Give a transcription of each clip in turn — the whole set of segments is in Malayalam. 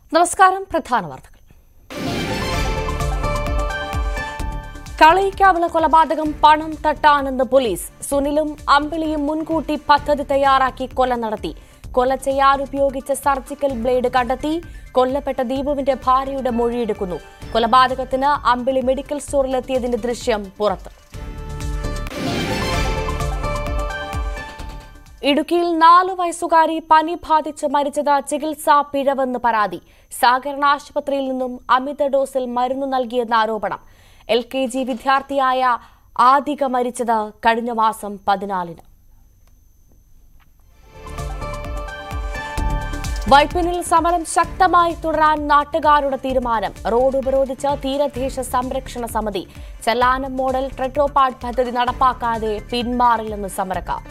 നമസ്കാരം പ്രധാന വാർത്തകൾ കളയിക്കാവിള കൊലപാതകം പണം തട്ടാനെന്ന് പോലീസ് സുനിലും അമ്പിളിയും മുൻകൂട്ടി പദ്ധതി തയ്യാറാക്കി കൊല നടത്തി കൊല ചെയ്യാൻ ഉപയോഗിച്ച സർജിക്കൽ ബ്ലേഡ് കണ്ടെത്തി കൊല്ലപ്പെട്ട ദീപുവിന്റെ ഭാര്യയുടെ മൊഴിയെടുക്കുന്നു കൊലപാതകത്തിന് അമ്പിളി മെഡിക്കൽ സ്റ്റോറിലെത്തിയതിന്റെ ദൃശ്യം പുറത്ത് ഇടുക്കിയിൽ നാലു വയസ്സുകാരി പനി ബാധിച്ച് മരിച്ചത് ചികിത്സാ പിഴവെന്ന് പരാതി സഹകരണ ആശുപത്രിയിൽ നിന്നും അമിത ഡോസിൽ മരുന്ന് നൽകിയെന്ന ആരോപണം എൽ കെ ജി വിദ്യാർത്ഥിയായ ആദിക മരിച്ചത് കഴിഞ്ഞ മാസം പതിനാലിന് വൈപ്പിനിൽ സമരം ശക്തമായി തുടരാൻ നാട്ടുകാരുടെ തീരുമാനം റോഡ് ഉപരോധിച്ച് തീരദേശ സംരക്ഷണ സമിതി ചെല്ലാനം മോഡൽ ട്രെട്രോപാഡ് പദ്ധതി നടപ്പാക്കാതെ പിന്മാറില്ലെന്ന് സമരക്കാർ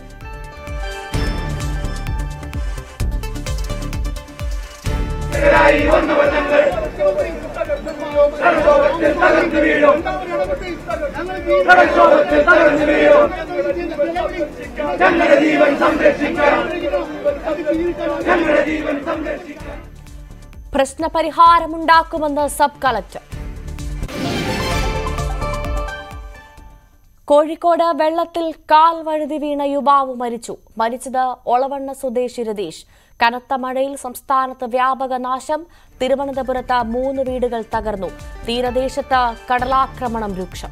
ഞങ്ങളുടെ ജീവൻ സംരക്ഷിക്കാൻ ഞങ്ങളുടെ ജീവൻ സംരക്ഷിക്കാൻ പ്രശ്നപരിഹാരമുണ്ടാക്കുമെന്ന് സബ് കളക്ടർ കോഴിക്കോട് വെള്ളത്തിൽ കാൽ വഴുതി വീണ യുവാവ് മരിച്ചു മരിച്ചത് ഒളവണ്ണ സ്വദേശി രതീഷ് കനത്ത മഴയിൽ സംസ്ഥാനത്ത് വ്യാപക നാശം തിരുവനന്തപുരത്ത് മൂന്ന് വീടുകൾ തകർന്നു തീരദേശത്ത് കടലാക്രമണം രൂക്ഷം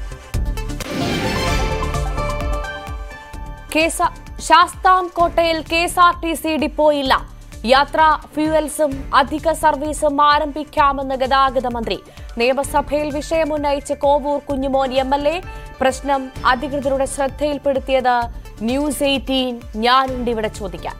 കേസ- ശാസ്താംകോട്ടയിൽ K S R T C ഡിപ്പോയില്ല യാത്രാ ഫ്യൂവൽസും അധിക സർവീസും ആരംഭിക്കാമെന്ന് ഗതാഗത മന്ത്രി നിയമസഭയിൽ വിഷയമുന്നയിച്ച് Kovoor Kunjumon M L A പ്രശ്നം അധികൃതരുടെ ശ്രദ്ധയിൽപ്പെടുത്തിയത് ന്യൂസ് എയ്റ്റീൻ ഞാനുണ്ട് ഇവിടെ ചോദിക്കാൻ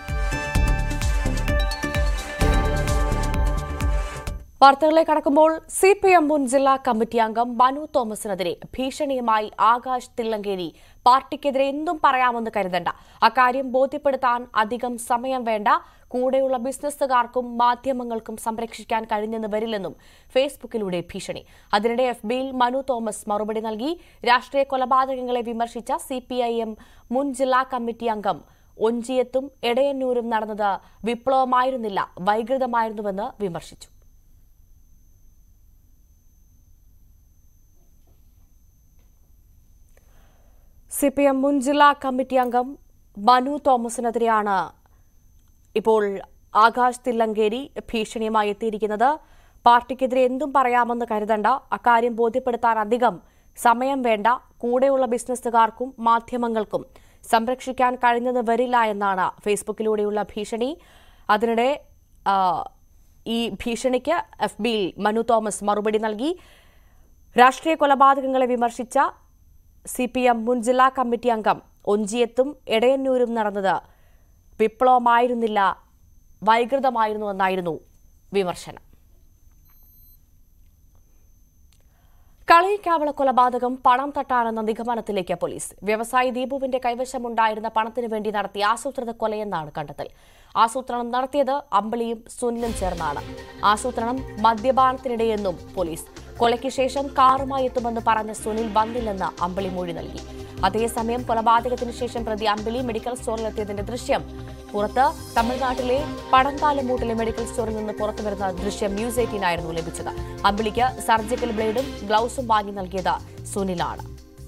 വാർത്തകളിലേക്ക് കടക്കുമ്പോൾ സി പി എം മുൻ ജില്ലാ കമ്മിറ്റി അംഗം മനു തോമസിനെതിരെ ഭീഷണിയുമായി ആകാശ് തില്ലങ്കേരി പാർട്ടിക്കെതിരെ എന്തും പറയാമെന്ന് കരുതണ്ട അക്കാര്യം ബോധ്യപ്പെടുത്താൻ അധികം സമയം വേണ്ട കൂടെയുള്ള ബിസിനസ്സുകാർക്കും മാധ്യമങ്ങൾക്കും സംരക്ഷിക്കാൻ കഴിഞ്ഞെന്ന് വരില്ലെന്നും ഫേസ്ബുക്കിലൂടെ ഭീഷണി അതിനിടെ എഫ് ബിയിൽ മനു തോമസ് മറുപടി നൽകി രാഷ്ട്രീയ കൊലപാതകങ്ങളെ വിമർശിച്ച സി മുൻ ജില്ലാ കമ്മിറ്റി അംഗം ഒഞ്ചിയത്തും എടയന്നൂരും നടന്നത് വിപ്ലവമായിരുന്നില്ല വൈകൃതമായിരുന്നുവെന്ന് വിമർശിച്ചു സി പി എം മുൻ ജില്ലാ കമ്മിറ്റി അംഗം മനു തോമസിനെതിരെയാണ് ഇപ്പോൾ ആകാശ് തില്ലങ്കേരി ഭീഷണിയുമായി എത്തിയിരിക്കുന്നത് പാർട്ടിക്കെതിരെ എന്തും പറയാമെന്ന് കരുതണ്ട അക്കാര്യം ബോധ്യപ്പെടുത്താൻ അധികം സമയം വേണ്ട കൂടെയുള്ള ബിസിനസ്സുകാർക്കും മാധ്യമങ്ങൾക്കും സംരക്ഷിക്കാൻ കഴിഞ്ഞത് വരില്ല എന്നാണ് ഫേസ്ബുക്കിലൂടെയുള്ള ഭീഷണി അതിനിടെ ആ, ഈ ഭീഷണിക്ക് എഫ് ബിയിൽ മനു തോമസ് മറുപടി നൽകി രാഷ്ട്രീയ കൊലപാതകങ്ങളെ വിമർശിച്ച സി പി എം മുൻ ജില്ലാ കമ്മിറ്റി അംഗം ഒഞ്ചിയത്തും എടയന്നൂരും നടന്നത് വിപ്ലവമായിരുന്നില്ല വൈകൃതമായിരുന്നുവെന്നായിരുന്നു വിമർശനം കളയിക്കാവള കൊലപാതകം പണം തട്ടാനെന്ന നിഗമനത്തിലേക്ക് പോലീസ് വ്യവസായി ദീപുവിന്റെ കൈവശമുണ്ടായിരുന്ന പണത്തിനു വേണ്ടി നടത്തിയ ആസൂത്രിത കൊലയെന്നാണ് കണ്ടെത്തൽ ആസൂത്രണം നടത്തിയത് അമ്പിളിയും സുനിലും ചേർന്നാണ് ആസൂത്രണം മദ്യപാനത്തിനിടെയെന്നും പോലീസ് കൊലയ്ക്ക് ശേഷം കാറുമായി എത്തുമെന്ന് പറഞ്ഞ സുനിൽ വന്നില്ലെന്ന് അമ്പിളി മൊഴി നൽകി അതേസമയം കൊലപാതകത്തിന് ശേഷം പ്രതി അമ്പിളി മെഡിക്കൽ സ്റ്റോറിലെത്തിയതിന്റെ ദൃശ്യം പുറത്ത് തമിഴ്നാട്ടിലെ പടങ്കാലമൂട്ടിലെ മെഡിക്കൽ സ്റ്റോറിൽ നിന്ന് പുറത്തുവരുന്ന ദൃശ്യം ന്യൂസ് എയ്റ്റീനായിരുന്നു ലഭിച്ചത് അമ്പിളിക്ക് സർജിക്കൽ ബ്ലേഡും ഗ്ലൗസും വാങ്ങി നൽകിയത് സുനിലാണ്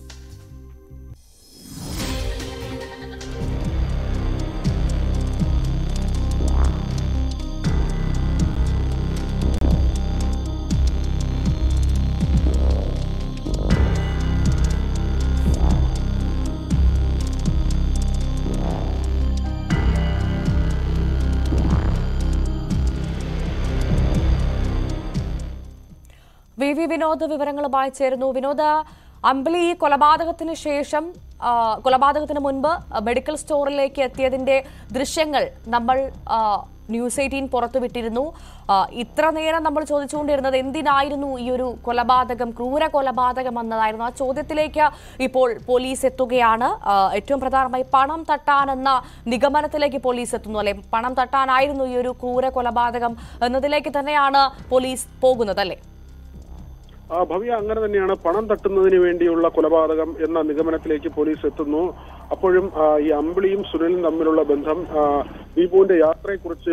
വി വി വിനോദ് വിവരങ്ങളുമായി ചേരുന്നു വിനോദ് അമ്പിളി ഈ കൊലപാതകത്തിന് ശേഷം ആ, കൊലപാതകത്തിന് മുൻപ് മെഡിക്കൽ സ്റ്റോറിലേക്ക് എത്തിയതിന്റെ ദൃശ്യങ്ങൾ നമ്മൾ ആ, ന്യൂസ് എയ്റ്റീൻ പുറത്തുവിട്ടിരുന്നു ആ, ഇത്ര നേരം നമ്മൾ ചോദിച്ചുകൊണ്ടിരുന്നത് എന്തിനായിരുന്നു ഈ ഒരു കൊലപാതകം ക്രൂര കൊലപാതകം എന്നതായിരുന്നു ആ ചോദ്യത്തിലേക്ക് ഇപ്പോൾ പോലീസ് എത്തുകയാണ് ആ, ഏറ്റവും പ്രധാനമായി പണം തട്ടാനെന്ന നിഗമനത്തിലേക്ക് പോലീസ് എത്തുന്നു അല്ലെ പണം തട്ടാനായിരുന്നു ഈ ഒരു ക്രൂര കൊലപാതകം എന്നതിലേക്ക് തന്നെയാണ് പോലീസ് പോകുന്നത് അല്ലേ ആ, ഭവ്യ അങ്ങനെ തന്നെയാണ് പണം തട്ടുന്നതിന് വേണ്ടിയുള്ള കൊലപാതകം എന്ന നിഗമനത്തിലേക്ക് പോലീസ് എത്തുന്നു അപ്പോഴും ആ, ഈ അമ്പിളിയും സുനിലും തമ്മിലുള്ള ബന്ധം ആ, ദീപുവിന്റെ യാത്രയെക്കുറിച്ച്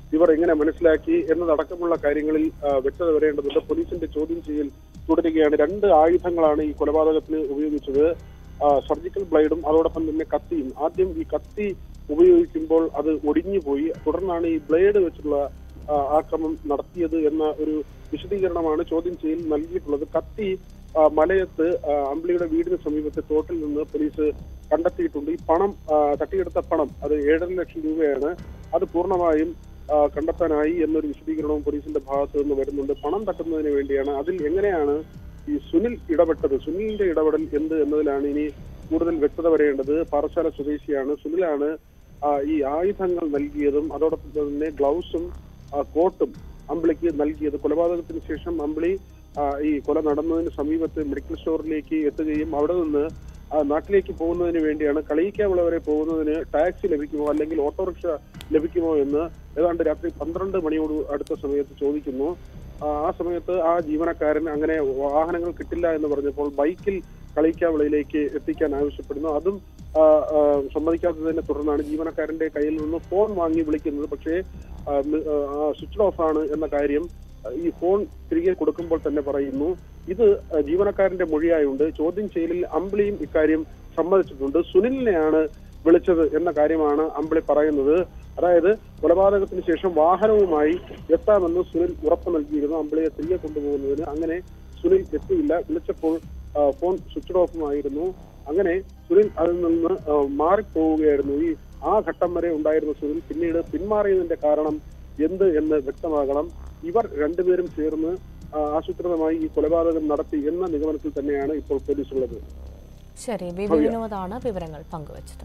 ഇവർ എങ്ങനെ മനസ്സിലാക്കി എന്നതടക്കമുള്ള കാര്യങ്ങളിൽ ആ, വ്യക്തത വരേണ്ടതുണ്ട് പോലീസിന്റെ ചോദ്യം ചെയ്യൽ തുടരുകയാണ് രണ്ട് ആയുധങ്ങളാണ് ഈ കൊലപാതകത്തിന് ഉപയോഗിച്ചത് ആ, സർജിക്കൽ ബ്ലേഡും അതോടൊപ്പം തന്നെ കത്തിയും ആദ്യം ഈ കത്തി ഉപയോഗിക്കുമ്പോൾ അത് ഒടിഞ്ഞു പോയി തുടർന്നാണ് ഈ ബ്ലേഡ് വെച്ചുള്ള ആ, ആക്രമണം നടത്തിയത് എന്ന ഒരു വിശദീകരണമാണ് ചോദ്യം ചെയ്യൽ നൽകിയിട്ടുള്ളത് കത്തി ആ, മലയത്ത് ആ, അമ്പിളിയുടെ വീടിന് സമീപത്തെ തോട്ടിൽ നിന്ന് പോലീസ് കണ്ടെത്തിയിട്ടുണ്ട് ഈ പണം ആ, തട്ടിയെടുത്ത പണം അത് ഏഴര ലക്ഷം രൂപയാണ് അത് പൂർണ്ണമായും ആ, കണ്ടെത്താനായി എന്നൊരു വിശദീകരണവും പോലീസിന്റെ ഭാഗത്ത് നിന്ന് വരുന്നുണ്ട് പണം തട്ടുന്നതിന് വേണ്ടിയാണ് അതിൽ എങ്ങനെയാണ് ഈ സുനിൽ ഇടപെട്ടത് സുനിലിന്റെ ഇടപെടൽ എന്ത് എന്നതിലാണ് ഇനി കൂടുതൽ വ്യക്തത വരേണ്ടത് പാറശാല സ്വദേശിയാണ് സുനിലാണ് ആ, ഈ ആയുധങ്ങൾ നൽകിയതും അതോടൊപ്പം തന്നെ ഗ്ലൗസും ആ, കോട്ടും അമ്പിളിക്ക് നൽകിയത് കൊലപാതകത്തിന് ശേഷം അമ്പിളി ആ, ഈ കൊല നടന്നതിന് സമീപത്ത് മെഡിക്കൽ സ്റ്റോറിലേക്ക് എത്തുകയും അവിടെ നിന്ന് ആ, നാട്ടിലേക്ക് പോകുന്നതിന് വേണ്ടിയാണ് കളിയിക്കാവിള വരെ പോകുന്നതിന് ടാക്സി ലഭിക്കുമോ അല്ലെങ്കിൽ ഓട്ടോറിക്ഷ ലഭിക്കുമോ എന്ന് ഏതാണ്ട് രാത്രി പന്ത്രണ്ട് മണിയോട് അടുത്ത സമയത്ത് ചോദിക്കുന്നു ആ ആ സമയത്ത് ആ ജീവനക്കാരൻ അങ്ങനെ വാഹനങ്ങൾ കിട്ടില്ല എന്ന് പറഞ്ഞപ്പോൾ ബൈക്കിൽ കളിക്കാവിളയിലേക്ക് എത്തിക്കാൻ ആവശ്യപ്പെടുന്നു അതും ആ, ആ, സമ്മതിക്കാത്തതിനെ തുടർന്നാണ് ജീവനക്കാരന്റെ കയ്യിൽ നിന്ന് ഫോൺ വാങ്ങി വിളിക്കുന്നത് പക്ഷേ സ്വിച്ച് ഓഫ് ആണ് എന്ന കാര്യം ആ, ഈ ഫോൺ തിരികെ കൊടുക്കുമ്പോൾ തന്നെ പറയുന്നു ഇത് ആ, ജീവനക്കാരന്റെ മൊഴിയായുണ്ട് ചോദ്യം ചെയ്യലിൽ അമ്പിളിയും ഇക്കാര്യം സമ്മതിച്ചിട്ടുണ്ട് സുനിലിനെയാണ് വിളിച്ചത് എന്ന കാര്യമാണ് അമ്പിളി പറയുന്നത് അതായത് കൊലപാതകത്തിന് ശേഷം വാഹനവുമായി എത്താമെന്ന് സുനിൽ ഉറപ്പ് നൽകിയിരുന്നു അമ്പിളിയെ തിരികെ കൊണ്ടുപോകുന്നതിന് അങ്ങനെ സുനിൽ എത്തിയില്ല വിളിച്ചപ്പോൾ ആ, ഫോൺ സ്വിച്ച് ഓഫുമായിരുന്നു അങ്ങനെ സുനിൽ അതിൽ നിന്ന് ആ, മാറിപ്പോവുകയായിരുന്നു ഈ ആ ഘട്ടം വരെ ഉണ്ടായിരുന്ന സുനിൽ പിന്നീട് പിന്മാറിയതിന്റെ കാരണം എന്ത് എന്ന് വ്യക്തമാകണം ഇവർ രണ്ടുപേരും ചേർന്ന് ആ, ആസൂത്രിതമായി ഈ കൊലപാതകം നടത്തി എന്ന നിഗമനത്തിൽ തന്നെയാണ് ഇപ്പോൾ പോലീസ് ഉള്ളത് ശരി ബി ബി വിനോദാണ് വിവരങ്ങൾ പങ്കുവച്ചത്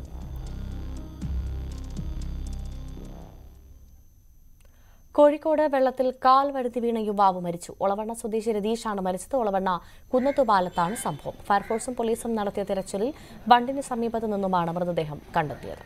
കോഴിക്കോട് വെള്ളത്തിൽ കാൽ വഴുതി വീണ യുവാവ് മരിച്ചു ഒളവണ്ണ സ്വദേശി രതീഷാണ് മരിച്ചത് ഒളവണ്ണ കുന്നത്തുപാലത്താണ് സംഭവം ഫയർഫോഴ്സും പോലീസും നടത്തിയ തിരച്ചിലിൽ ബണ്ടിന് സമീപത്തു നിന്നുമാണ് മൃതദേഹം കണ്ടെത്തിയത്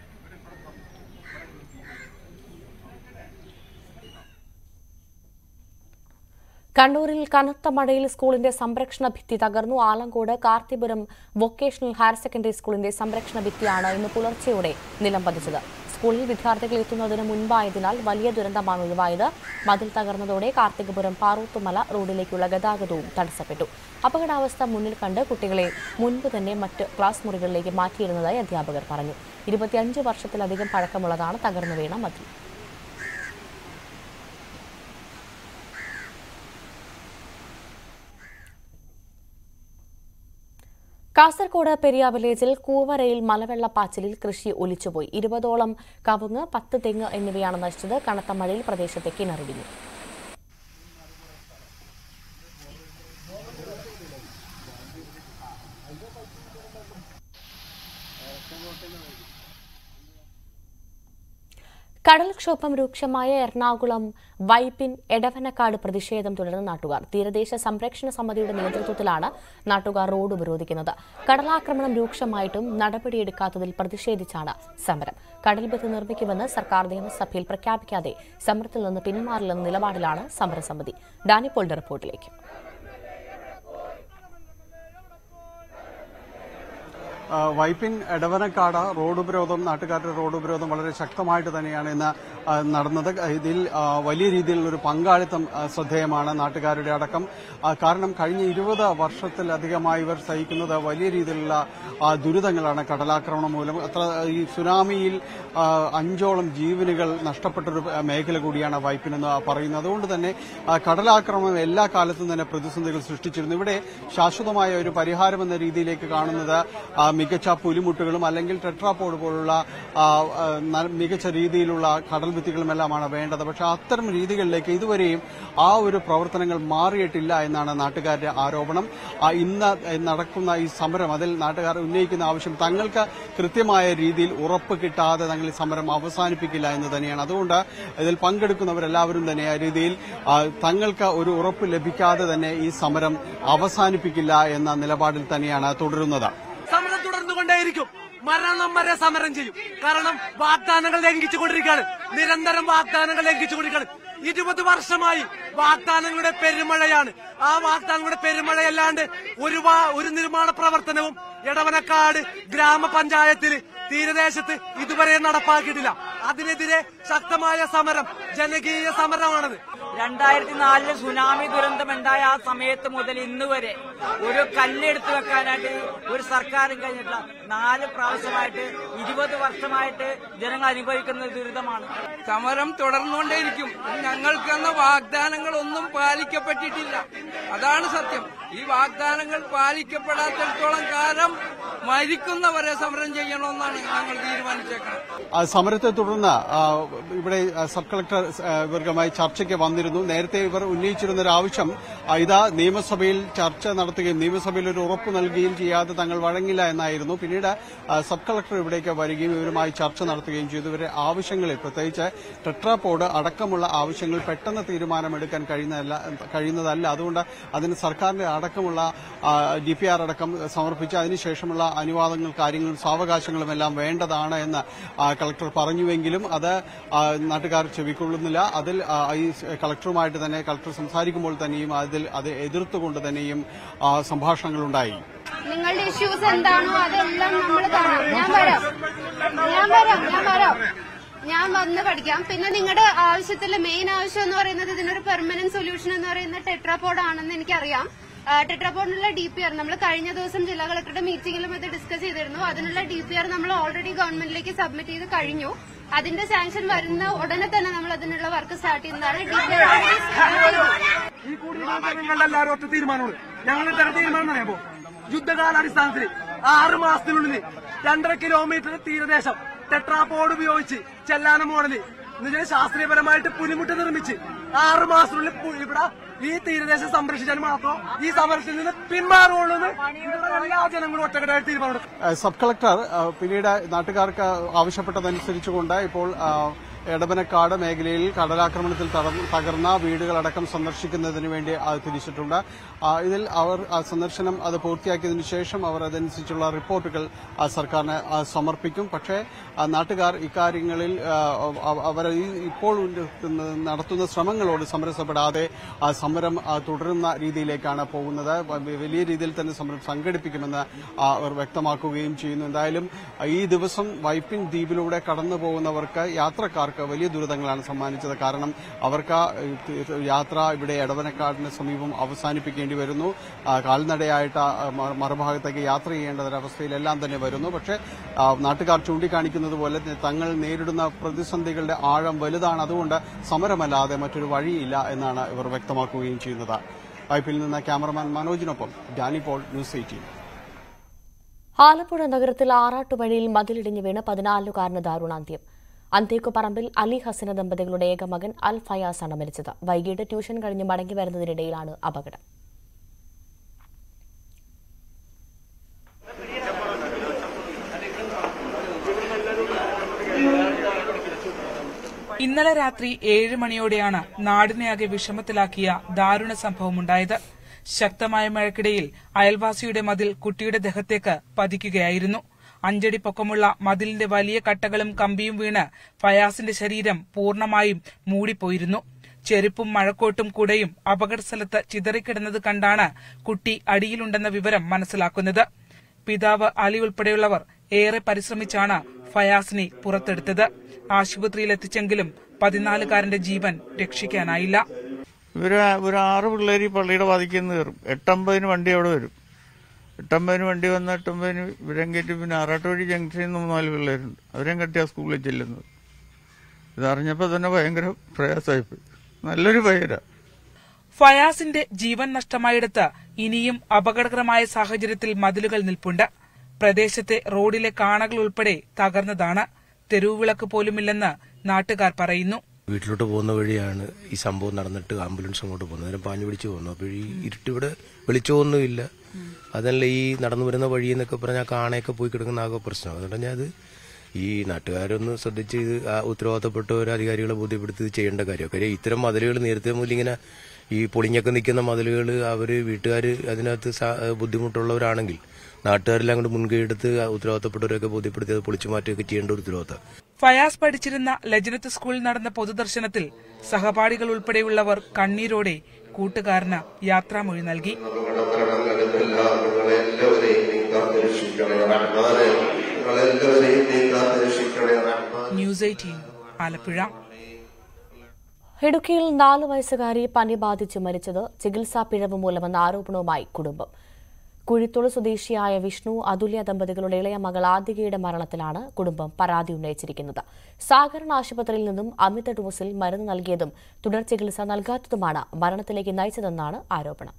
കണ്ണൂരിൽ കനത്ത മഴയിൽ സ്കൂളിന്റെ സംരക്ഷണ ഭിത്തി തകർന്നു Alangode Karthipuram vocational higher secondary സ്കൂളിന്റെ സംരക്ഷണ ഭിത്തിയാണ് ഇന്ന് പുലർച്ചെയോടെ നിലം പതിച്ചത് സ്കൂളിൽ വിദ്യാർത്ഥികൾ എത്തുന്നതിന് മുൻപായതിനാൽ വലിയ ദുരന്തമാണ് ഒഴിവായത് മതിൽ തകർന്നതോടെ കാർത്തികപുരം പാറൂത്തുമല റോഡിലേക്കുള്ള ഗതാഗതവും തടസ്സപ്പെട്ടു അപകടാവസ്ഥ മുന്നിൽ കണ്ട് കുട്ടികളെ മുൻപ് തന്നെ മറ്റ് ക്ലാസ് മുറികളിലേക്ക് മാറ്റിയിരുന്നതായി അധ്യാപകർ പറഞ്ഞു ഇരുപത്തിയഞ്ച് വർഷത്തിലധികം പഴക്കമുള്ളതാണ് തകർന്നു വീണ മതിൽ കാസർകോട് പെരിയ വില്ലേജിൽ കൂവരയിൽ മലവെള്ളപ്പാച്ചിലിൽ കൃഷി ഒലിച്ചുപോയി ഇരുപതോളം കവുങ്ങ് പത്ത് തെങ്ങ് എന്നിവയാണ് നശിച്ചത് കനത്ത മഴയിൽ പ്രദേശത്തെ കിണറിടിഞ്ഞു കടൽക്ഷോഭം രൂക്ഷമായ എറണാകുളം വൈപ്പിൻ എടവനക്കാട് പ്രതിഷേധം തുടർന്ന് നാട്ടുകാർ തീരദേശ സംരക്ഷണ സമിതിയുടെ നേതൃത്വത്തിലാണ് നാട്ടുകാർ റോഡ് ഉപരോധിക്കുന്നത് കടലാക്രമണം രൂക്ഷമായിട്ടും നടപടിയെടുക്കാത്തതിൽ പ്രതിഷേധിച്ചാണ് സമരം കടൽഭിത്തി നിർമ്മിക്കുമെന്ന് സർക്കാർ നിയമസഭയിൽ പ്രഖ്യാപിക്കാതെ സമരത്തിൽ നിന്ന് പിന്മാറില്ലെന്ന നിലപാടിലാണ് സമരസമിതി ഡാനിപ്പോളുടെ റിപ്പോർട്ടിലേക്ക് ആ, വൈപ്പിൻ എടവനക്കാട് റോഡ് ഉപരോധം നാട്ടുകാരുടെ റോഡ് ഉപരോധം വളരെ ശക്തമായിട്ട് തന്നെയാണ് ഇന്ന് ആ, നടന്നത് ഇതിൽ ആ, വലിയ രീതിയിലുള്ള ഒരു പങ്കാളിത്തം ആ, ശ്രദ്ധേയമാണ് നാട്ടുകാരുടെ അടക്കം ആ, കാരണം കഴിഞ്ഞ ഇരുപത് വർഷത്തിലധികമായി ഇവർ സഹിക്കുന്നത് വലിയ രീതിയിലുള്ള ആ, ദുരിതങ്ങളാണ് കടലാക്രമണം മൂലം അത്ര ഈ സുനാമിയിൽ ആ, അഞ്ചോളം ജീവനുകൾ നഷ്ടപ്പെട്ടൊരു മേഖല കൂടിയാണ് വൈപ്പിനെന്ന് പറയുന്നത് അതുകൊണ്ട് തന്നെ ആ, കടലാക്രമണം എല്ലാ കാലത്തും തന്നെ പ്രതിസന്ധികൾ സൃഷ്ടിച്ചിരുന്നു ഇവിടെ ശാശ്വതമായ ഒരു പരിഹാരം എന്ന രീതിയിലേക്ക് കാണുന്നത് ആ, മികച്ച പുലിമുട്ടുകളും അല്ലെങ്കിൽ ടെട്രാപോഡ് പോലുള്ള ആ, ആ, ന- മികച്ച രീതിയിലുള്ള കടൽ ഭിത്തികളുമെല്ലാമാണ് വേണ്ടത് പക്ഷെ അത്തരം രീതികളിലേക്ക് ഇതുവരെയും ആ ഒരു പ്രവർത്തനങ്ങൾ മാറിയിട്ടില്ല എന്നാണ് നാട്ടുകാരുടെ ആരോപണം ആ, ഇന്ന് നടക്കുന്ന ഈ സമരം അതിൽ നാട്ടുകാർ ഉന്നയിക്കുന്ന ആവശ്യം തങ്ങൾക്ക് കൃത്യമായ രീതിയിൽ ഉറപ്പ് കിട്ടാതെ തങ്ങൾ ഈ സമരം അവസാനിപ്പിക്കില്ല എന്ന് തന്നെയാണ് അതുകൊണ്ട് ഇതിൽ പങ്കെടുക്കുന്നവരെല്ലാവരും തന്നെ ആ രീതിയിൽ ആ, തങ്ങൾക്ക് ഒരു ഉറപ്പ് ലഭിക്കാതെ തന്നെ ഈ സമരം അവസാനിപ്പിക്കില്ല എന്ന നിലപാടിൽ തന്നെയാണ് തുടരുന്നത് സമരം തുടർന്നുകൊണ്ടേയിരിക്കും മരണം വരെ സമരം ചെയ്യും കാരണം വാഗ്ദാനങ്ങൾ ലംഘിച്ചുകൊണ്ടിരിക്കുകയാണ് നിരന്തരം വാഗ്ദാനങ്ങൾ ലംഘിച്ചുകൊണ്ടിരിക്കുകയാണ് ഇരുപത് വർഷമായി വാഗ്ദാനങ്ങളുടെ പെരുമഴയാണ് ആ വാഗ്ദാനങ്ങളുടെ പെരുമഴയല്ലാണ്ട് ഒരു വാ- ഒരു നിർമ്മാണ പ്രവർത്തനവും എടവനക്കാട് ഗ്രാമപഞ്ചായത്തിൽ തീരദേശത്ത് ഇതുവരെ നടപ്പാക്കിയിട്ടില്ല അതിനെതിരെ ശക്തമായ സമരം ജനകീയ സമരമാണത് രണ്ടായിരത്തി നാലില് സുനാമി ദുരന്തം ഉണ്ടായ ആ സമയത്ത് മുതൽ ഇന്ന് വരെ ഒരു കല്ലെടുത്തു വെക്കാനായിട്ട് ഒരു സർക്കാരും കഴിഞ്ഞിട്ടില്ല നാല് പ്രാവശ്യമായിട്ട് ഇരുപത് വർഷമായിട്ട് ജനങ്ങൾ അനുഭവിക്കുന്ന ദുരിതമാണ് സമരം തുടർന്നുകൊണ്ടേയിരിക്കും ഞങ്ങൾക്ക് തന്ന വാഗ്ദാനങ്ങളൊന്നും പാലിക്കപ്പെട്ടിട്ടില്ല അതാണ് സത്യം ഈ വാഗ്ദാനങ്ങൾ പാലിക്കപ്പെടാത്തിടത്തോളം കാലം മരിക്കുന്നവരെ സമരം ചെയ്യണമെന്നാണ് ഞങ്ങൾ തീരുമാനിച്ചേക്കുന്നത് ആ, സമരത്തെ തുടർന്ന് ആ, ഇവിടെ ആ, സബ് കളക്ടർ ആ, ഇവർക്കുമായി ചർച്ചയ്ക്ക് വന്നിരുന്നു നേരത്തെ ഇവർ ഉന്നയിച്ചിരുന്ന ഒരു ആവശ്യം ആ, ഇതാ നിയമസഭയിൽ ചർച്ച നടത്തുകയും നിയമസഭയിൽ ഒരു ഉറപ്പ് നൽകുകയും ചെയ്യാതെ തങ്ങൾ വഴങ്ങില്ല എന്നായിരുന്നു പിന്നീട് ആ, സബ് കളക്ടർ ഇവിടേക്ക് വരികയും ഇവരുമായി ചർച്ച നടത്തുകയും ചെയ്തു ഇവരുടെ ആവശ്യങ്ങളിൽ പ്രത്യേകിച്ച് ടെട്രാപോഡ് അടക്കമുള്ള ആവശ്യങ്ങൾ പെട്ടെന്ന് തീരുമാനമെടുക്കാൻ കഴിയുന്നതല്ല കഴിയുന്നതല്ല അതുകൊണ്ട് അതിന് സർക്കാരിന്റെ അടക്കമുള്ള ഡി പി ആർ അടക്കം സമർപ്പിച്ച് അതിനുശേഷമുള്ള അനുവാദങ്ങൾ കാര്യങ്ങളും സാവകാശങ്ങളും എല്ലാം വേണ്ടതാണ് എന്ന് ആ, കളക്ടർ പറഞ്ഞുവെങ്കിലും അത് ആ, നാട്ടുകാർ ചെവിക്കൊള്ളുന്നില്ല അതിൽ ആ, ഈ കളക്ടറുമായിട്ട് തന്നെ കളക്ടർ സംസാരിക്കുമ്പോൾ തന്നെയും അതിൽ അത് എതിർത്തുകൊണ്ട് തന്നെയും ആ, സംഭാഷണങ്ങളുണ്ടായി നിങ്ങളുടെ ഇഷ്യൂസ് എന്താണോ അതെല്ലാം നമ്മൾ കാണാം ഞാൻ വരാം ഞാൻ വരാം ഞാൻ വരാം ഞാൻ വന്ന് പഠിക്കാം പിന്നെ നിങ്ങളുടെ ആവശ്യത്തിലെ മെയിൻ ആവശ്യം എന്ന് പറയുന്നത് ഇതിനൊരു പെർമനന്റ് സൊല്യൂഷൻ എന്ന് പറയുന്നത് ടെട്രാപോഡ് ആണെന്ന് എനിക്കറിയാം ടെട്രാപോഡിനുള്ള ഡി പി ആർ നമ്മൾ കഴിഞ്ഞ ദിവസം ജില്ലാ കളക്ടറുടെ മീറ്റിംഗിലും ഇത് ഡിസ്കസ് ചെയ്തിരുന്നു അതിനുള്ള ഡി പി ആർ നമ്മൾ ഓൾറെഡി ഗവൺമെന്റിലേക്ക് സബ്മിറ്റ് ചെയ്ത് കഴിഞ്ഞു അതിന്റെ സാങ്ഷൻ വരുന്ന ഉടനെ തന്നെ നമ്മൾ അതിനുള്ള വർക്ക് സ്റ്റാർട്ട് ചെയ്യുന്നതാണ് ഡി പി ആർ ഈ കൂടിയ നിങ്ങളുടെ എല്ലാവരും ഒറ്റ തീരുമാനമാണ് ഞങ്ങൾ ഇത്തരം തീരുമാനം അറിയാമോ യുദ്ധകാലാടിസ്ഥാനത്തിൽ ആറ് മാസത്തിനുള്ളിൽ രണ്ടര കിലോമീറ്റർ തീരദേശം ടെട്രാപോഡ് ഉപയോഗിച്ച് ചെല്ലാന മോഡല് എന്നുവെച്ചാൽ ശാസ്ത്രീയപരമായിട്ട് പുലിമുട്ട് നിർമ്മിച്ച് ആറ് മാസത്തിനുള്ളിൽ പു- ഇവിടെ ഈ തീരദേശം സംരക്ഷിച്ചാൽ മാത്രം ഈ സമരത്തിൽ നിന്ന് പിന്മാറുള്ളൂ എന്ന് ഇവിടുത്തെ എല്ലാ ജനങ്ങളും ഒറ്റക്കെട്ടായിട്ട് തീരുമാനമെടുക്കും ആ, സബ് കളക്ടർ ആ, പിന്നീട് നാട്ടുകാർക്ക് ആവശ്യപ്പെട്ടതനുസരിച്ചുകൊണ്ട് ഇപ്പോൾ ആ, എടവനക്കാട് മേഖലയിൽ കടലാക്രമണത്തിൽ തട- തകർന്ന വീടുകളടക്കം സന്ദർശിക്കുന്നതിന് വേണ്ടി ആ, തിരിച്ചിട്ടുണ്ട് ആ, ഇതിൽ അവർ ആ സന്ദർശനം അത് പൂർത്തിയാക്കിയതിനു ശേഷം അവർ അതനുസരിച്ചുള്ള റിപ്പോർട്ടുകൾ ആ, സർക്കാരിന് ആ, സമർപ്പിക്കും പക്ഷേ ആ, നാട്ടുകാർ ഇക്കാര്യങ്ങളിൽ ആ, അവ- അവർ ഈ ഇപ്പോൾ ഉന്ന- നടത്തുന്ന ശ്രമങ്ങളോട് സമരസപ്പെടാതെ ആ, സമരം ആ, തുടരുന്ന രീതിയിലേക്കാണ് പോകുന്നത് വ- വലിയ രീതിയിൽ തന്നെ സമരം സംഘടിപ്പിക്കുമെന്ന് ആ, അവർ വ്യക്തമാക്കുകയും ചെയ്യുന്നു എന്തായാലും ആ, ഈ ദിവസം വൈപ്പിൻ ദ്വീപിലൂടെ കടന്നു പോകുന്നവർക്ക് യാത്രക്കാർക്ക് വലിയ ദുരിതങ്ങളാണ് സമ്മാനിച്ചത് കാരണം അവർക്ക് ആ, ഇത് യാത്ര ഇവിടെ എടവനക്കാടിന് സമീപം അവസാനിപ്പിക്കേണ്ടി വരുന്നു ആ, കാൽനടയായിട്ട് ആ, മ- മറുഭാഗത്തേക്ക് യാത്ര ചെയ്യേണ്ട ഒരവസ്ഥയിലെല്ലാം തന്നെ വരുന്നു പക്ഷേ ആ, നാട്ടുകാർ ചൂണ്ടിക്കാണിക്കുന്നത് പോലെ തന്നെ തങ്ങൾ നേരിടുന്ന പ്രതിസന്ധികളുടെ ആഴം വലുതാണ് അതുകൊണ്ട് സമരമല്ലാതെ മറ്റൊരു വഴിയില്ല എന്നാണ് ഇവർ വ്യക്തമാക്കുകയും ചെയ്യുന്നത് വൈപ്പിൽ നിന്ന് ക്യാമറമാൻ മനോജിനൊപ്പം ഡാനി പോൾ ന്യൂസ് എയ്റ്റീൻ ആലപ്പുഴ നഗരത്തിൽ ആറാട്ടുവഴിയിൽ മതിലിടിഞ്ഞ് വീണ് പതിനാലുകാരന് ദാരുണാന്ത്യം അന്തേക്കുപറമ്പിൽ അലി ഹസന ദമ്പതികളുടെ ഏക മകൻ അൽ ഫയാസാണ് മരിച്ചത് വൈകിട്ട് ട്യൂഷൻ കഴിഞ്ഞ് മടങ്ങി വരുന്നതിനിടയിലാണ് അപകടം ഇന്നലെ രാത്രി ഏഴ് മണിയോടെയാണ് നാടിനെയാകെ വിഷമത്തിലാക്കിയ ദാരുണ സംഭവമുണ്ടായത് ശക്തമായ മഴയ്ക്കിടയിൽ അയൽവാസിയുടെ മതിൽ കുട്ടിയുടെ ദേഹത്തേക്ക് പതിക്കുകയായിരുന്നു അഞ്ചടി പൊക്കമുള്ള മതിലിന്റെ വലിയ കട്ടകളും കമ്പിയും വീണ് ഫയാസിന്റെ ശരീരം പൂർണ്ണമായും മൂടിപ്പോയിരുന്നു ചെരുപ്പും മഴക്കോട്ടും കുടയും അപകടസ്ഥലത്ത് ചിതറിക്കിടന്നത് കണ്ടാണ് കുട്ടി അടിയിലുണ്ടെന്ന വിവരം മനസ്സിലാക്കുന്നത് പിതാവ് അലി ഉൾപ്പെടെയുള്ളവർ ഏറെ പരിശ്രമിച്ചാണ് ഫയാസിനെ പുറത്തെടുത്തത് ആശുപത്രിയിലെത്തിച്ചെങ്കിലും പതിനാലുകാരന്റെ ജീവൻ രക്ഷിക്കാനായില്ല ഇവര് ഒരു ആറ് പിള്ളേർ ഈ പള്ളിയുടെ വാതിക്കുന്ന കയറും എട്ടമ്പതിന് വണ്ടി അവിടെ വരും എട്ടമ്പതിന് വണ്ടി വന്ന എട്ടമ്പതിന് ഇവരെയും കയറ്റി പിന്നെ ആറാട്ടുവഴി ജംഗ്ഷനിൽ നിന്ന് നാല് പിള്ളേരുണ്ട് അവരെയും കെട്ടിയാ സ്കൂളിൽ ചെല്ലുന്നത് ഇതറിഞ്ഞപ്പോൾ തന്നെ ഭയങ്കര പ്രയാസമായിപ്പോയി നല്ലൊരു പയ്യരാ ഫയാസിന്റെ ജീവൻ നഷ്ടമായിടത്ത് ഇനിയും അപകടകരമായ സാഹചര്യത്തിൽ മതിലുകൾ നിൽപ്പുണ്ട് പ്രദേശത്തെ റോഡിലെ കാണകൾ ഉൾപ്പെടെ തകർന്നതാണ് തെരുവുവിളക്ക് പോലുമില്ലെന്ന് നാട്ടുകാർ പറയുന്നു വീട്ടിലോട്ട് പോകുന്ന വഴിയാണ് ഈ സംഭവം നടന്നിട്ട് ആംബുലൻസ് അങ്ങോട്ട് പോകുന്നത് നേരം പാഞ്ഞു പിടിച്ച് പോകുന്നു അപ്പോൾ ഈ ഇരുട്ടിവിടെ വെളിച്ചമൊന്നുമില്ല അതല്ല ഈ നടന്നു വരുന്ന വഴി എന്നൊക്കെ പറഞ്ഞാൽ കാണയൊക്കെ പോയി കിടക്കുന്ന ആകെ പ്രശ്നം അതുകൊണ്ട് ഞാൻ അത് ഈ നാട്ടുകാരൊന്ന് ശ്രദ്ധിച്ച് ഇത് ആ ഉത്തരവാദിത്തപ്പെട്ട ഒരു അധികാരികളെ ബോധ്യപ്പെടുത്തി ഇത് ചെയ്യേണ്ട കാര്യം കാര്യം ഇത്തരം മതിലുകൾ നേരത്തെ മുതൽ ഇങ്ങനെ ഈ പൊളിഞ്ഞൊക്കെ നിൽക്കുന്ന മതിലുകൾ അവർ വീട്ടുകാർ അതിനകത്ത് സാ- ബുദ്ധിമുട്ടുള്ളവരാണെങ്കിൽ നാട്ടുകാരെല്ലാം കൊണ്ട് മുൻകൈ എടുത്ത് ആ ഉത്തരവാദിത്തപ്പെട്ടവരൊക്കെ ബോധ്യപ്പെടുത്തി അത് പൊളിച്ചു മാറ്റുകയൊക്കെ ചെയ്യേണ്ട ഒരു ഉത്തരവാദിത്തം ഫയാസ് പഠിച്ചിരുന്ന ലജനത്ത് സ്കൂളിൽ നടന്ന പൊതുദർശനത്തിൽ സഹപാഠികൾ ഉൾപ്പെടെയുള്ളവർ കണ്ണീരോടെ കൂട്ടുകാരന് യാത്രാമൊഴി നൽകി എല്ലാവരെയും കാത്തുരക്ഷിക്കണം റഹ്മാനെ ഞങ്ങളെല്ലാവരെയും നീ കാത്തുരക്ഷിക്കണേ റഹ്മാൻ ന്യൂസ് എയ്റ്റീൻ ആലപ്പുഴ ഇടുക്കിയിൽ നാല് വയസ്സുകാരി പനി ബാധിച്ച് മരിച്ചത് ചികിത്സാ പിഴവ് മൂലമെന്ന ആരോപണവുമായി കുടുംബം കുഴിത്തോട് സ്വദേശിയായ വിഷ്ണു അതുല്യ ദമ്പതികളുടെ ഇളയ മകൾ ആദികയുടെ മരണത്തിലാണ് കുടുംബം പരാതി ഉന്നയിച്ചിരിക്കുന്നത് സാഗരണ ആശുപത്രിയിൽ നിന്നും അമിത ഡോസിൽ മരുന്ന് നൽകിയതും തുടർ ചികിത്സ നൽകാത്തതുമാണ് മരണത്തിലേക്ക് നയിച്ചതെന്നാണ് ആരോപണം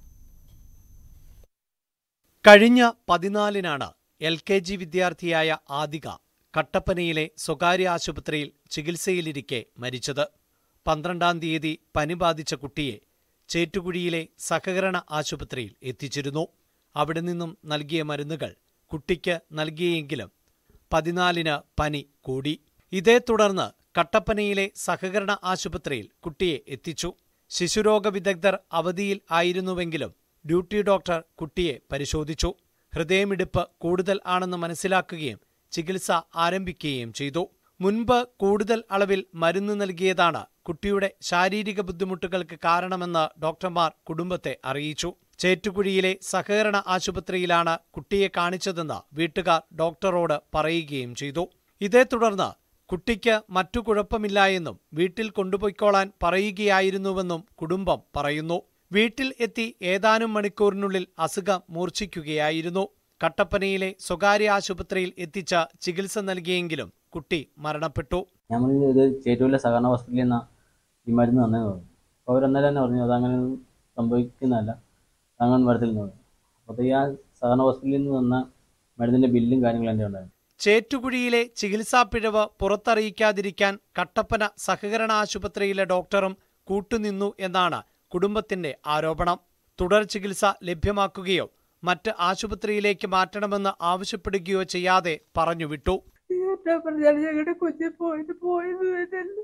കഴിഞ്ഞ പതിനാലിനാണ് എൽ കെ ജി വിദ്യാർത്ഥിയായ ആദിക കട്ടപ്പനയിലെ സ്വകാര്യ ആശുപത്രിയിൽ ചികിത്സയിലിരിക്കെ മരിച്ചത് പന്ത്രണ്ടാം തീയതി പനി ബാധിച്ച കുട്ടിയെ ചേറ്റുകുഴിയിലെ സഹകരണ ആശുപത്രിയിൽ എത്തിച്ചിരുന്നു അവിടെ നിന്നും നൽകിയ മരുന്നുകൾ കുട്ടിക്ക് നൽകിയെങ്കിലും പതിനാലിന് പനി കൂടി ഇതേ തുടർന്ന് കട്ടപ്പനയിലെ സഹകരണ ആശുപത്രിയിൽ കുട്ടിയെ എത്തിച്ചു ശിശുരോഗ വിദഗ്ധർ അവധിയിൽ ആയിരുന്നുവെങ്കിലും ഡ്യൂട്ടി ഡോക്ടർ കുട്ടിയെ പരിശോധിച്ചു ഹൃദയമിടിപ്പ് കൂടുതൽ ആണെന്ന് മനസ്സിലാക്കുകയും ചികിത്സ ആരംഭിക്കുകയും ചെയ്തു മുൻപ് കൂടുതൽ അളവിൽ മരുന്ന് നൽകിയതാണ് കുട്ടിയുടെ ശാരീരിക ബുദ്ധിമുട്ടുകൾക്ക് കാരണമെന്ന് ഡോക്ടർമാർ കുടുംബത്തെ അറിയിച്ചു ചേറ്റുകുഴിയിലെ സഹകരണ ആശുപത്രിയിലാണ് കുട്ടിയെ കാണിച്ചതെന്ന് വീട്ടുകാർ ഡോക്ടറോട് പറയുകയും ചെയ്തു ഇതേ തുടർന്ന് കുട്ടിക്ക് മറ്റു കുഴപ്പമില്ല എന്നും വീട്ടിൽ കൊണ്ടുപോയിക്കോളാൻ പറയുകയായിരുന്നുവെന്നും കുടുംബം പറയുന്നു വീട്ടിൽ എത്തി ഏതാനും മണിക്കൂറിനുള്ളിൽ അസുഖം മൂർച്ഛിക്കുകയായിരുന്നു കട്ടപ്പനയിലെ സ്വകാര്യ ആശുപത്രിയിൽ എത്തിച്ച ചികിത്സ നൽകിയെങ്കിലും കുട്ടി മരണപ്പെട്ടു നമ്മൾ ഇത് ചേറ്റൂരിലെ സഹകരണ ഹോസ്പിറ്റലിൽ നിന്നാണ് ഈ മരുന്ന് തന്നതെന്ന് പറഞ്ഞു അപ്പോൾ അവരന്നേരം തന്നെ പറഞ്ഞു അതങ്ങനെയൊന്നും സംഭവിക്കുന്നതല്ല താങ്ങാൻ വരത്തില്ലെന്ന് പറഞ്ഞു അപ്പോൾ ഈ ആ സഹകരണ ഹോസ്പിറ്റലിൽ നിന്ന് തന്ന മരുന്നിൻ്റെ ബില്ലും കാര്യങ്ങളും എൻ്റെ ഉണ്ടായിരുന്നു ചേറ്റുകുഴിയിലെ ചികിത്സാ പിഴവ് പുറത്തറിയിക്കാതിരിക്കാൻ കട്ടപ്പന സഹകരണ ആശുപത്രിയിലെ ഡോക്ടറും കൂട്ടുനിന്നു എന്നാണ് കുടുംബത്തിന്റെ ആരോപണം തുടർ ചികിത്സ ലഭ്യമാക്കുകയോ മറ്റ് ആശുപത്രിയിലേക്ക് മാറ്റണമെന്ന് ആവശ്യപ്പെടുകയോ ചെയ്യാതെ പറഞ്ഞുവിട്ടു ഞങ്ങളുടെ കുഞ്ഞ് പോയത് പോയത് തന്നെയല്ലേ